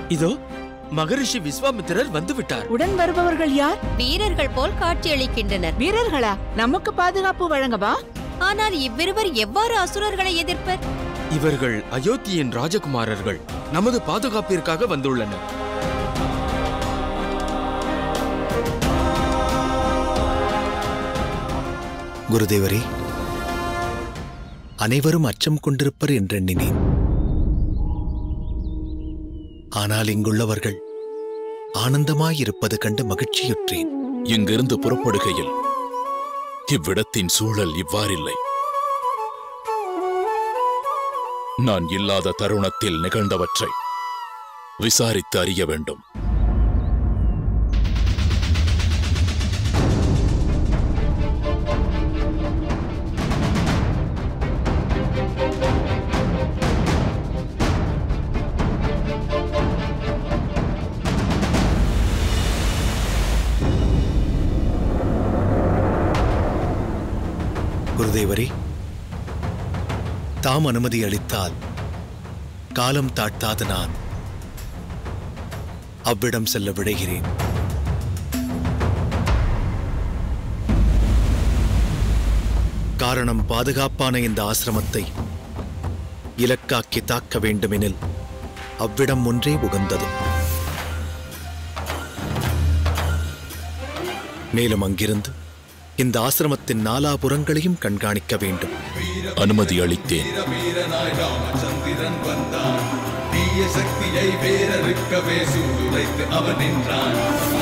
இதோ மகரிஷி விஸ்வாமித்திரர் வந்து விட்டார் உடன் வருபவர்கள் யார் வீரர்கள் போல் காட்சியளிக்கின்றனர் வீரர்களா நமக்கு பாதுகாப்பு வழங்கவா ஆனால் இவ்விருவர் எவ்வாறு அசுரர்களை எதிர்ப்பர் இவர்கள் அயோத்தியின் ராஜகுமாரர்கள் நமது பாதுகாப்பிற்காக வந்துள்ளனர் குருதேவரே அனைவரும் அச்சம் கொண்டிருப்பர் என்றெண்ணினேன் ஆனால் இங்குள்ளவர்கள் ஆனந்தமாயிருப்பது கண்டு மகிழ்ச்சியுற்றேன் இங்கிருந்து புறப்படுகையில் இவ்விடத்தின் சூழல் இவ்வாறில்லை நான் இல்லாத தருணத்தில் நிகழ்ந்தவற்றை விசாரித்து அறிய வேண்டும் குருதேவரே தாம் அனுமதி அளித்தால் காலம் தாழ்த்தாத நான் அவ்விடம் செல்ல விழைகிறேன் காரணம் பாதுகாப்பான இந்த ஆசிரமத்தை இலக்காக்கி தாக்க வேண்டுமெனில் அவ்விடம் ஒன்றே உகந்தது மேலும் அங்கிருந்து இந்த ஆசிரமத்தின் நாலாபுறங்களையும் கண்காணிக்க வேண்டும் அனுமதி அளித்தேன் ராமச்சந்திரன் வந்தான் தீய சக்தியை வேறறுக்கவே சூதுரைத்து அவன் நின்றான்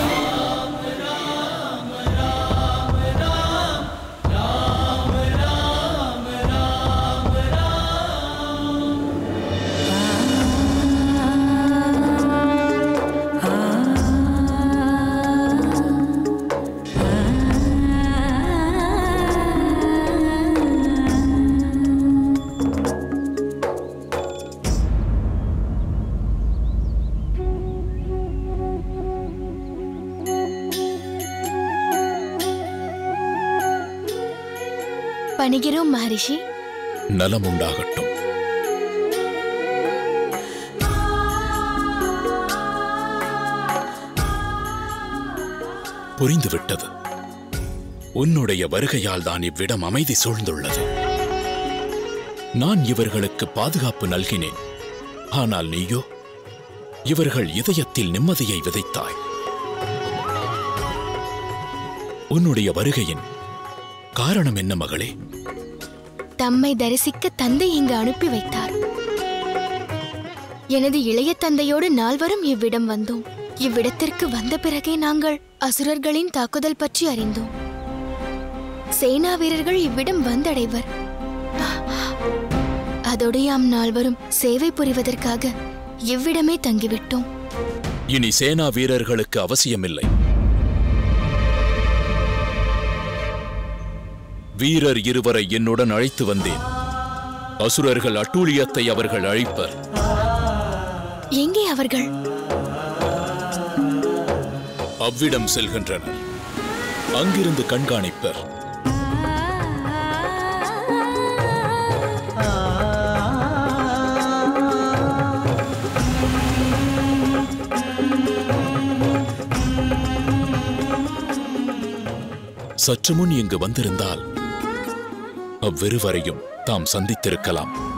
பணிகிறோம் மகரிஷி நலம் உண்டாகட்டும் புரிந்துவிட்டது உன்னுடைய வருகையால் தான் இவ்விடம் அமைதி சூழ்ந்துள்ளது நான் இவர்களுக்கு பாதுகாப்பு நல்கினேன் ஆனால் நீயோ இவர்கள் இதயத்தில் நிம்மதியை விதைத்தாய் உன்னுடைய வருகையின் காரணம் என்ன மகளே தம்மை தரிசிக்க தந்தை இங்கு அனுப்பி வைத்தார் எனது இளைய தந்தையோடு நால்வரும் இவ்விடம் வந்தோம் இவ்விடத்திற்கு வந்த பிறகே நாங்கள் அசுரர்களின் தாக்குதல் பற்றி அறிந்தோம் சேனா வீரர்கள் இவ்விடம் வந்தடைவர் அதோடு யாம் நால்வரும் சேவை புரிவதற்காக இவ்விடமே தங்கிவிட்டோம் இனி சேனா வீரர்களுக்கு அவசியமில்லை வீரர் இருவரை என்னுடன் அழைத்து வந்தேன் அசுரர்கள் அட்டூழியத்தை அவர்கள் அழிப்பர் எங்கே அவர்கள் அவ்விடம் செல்கின்றனர் அங்கிருந்து கண்காணிப்பர் சற்று முன் இங்கு வந்திருந்தால் அவ்விருவரையும் தாம் சந்தித்திருக்கலாம்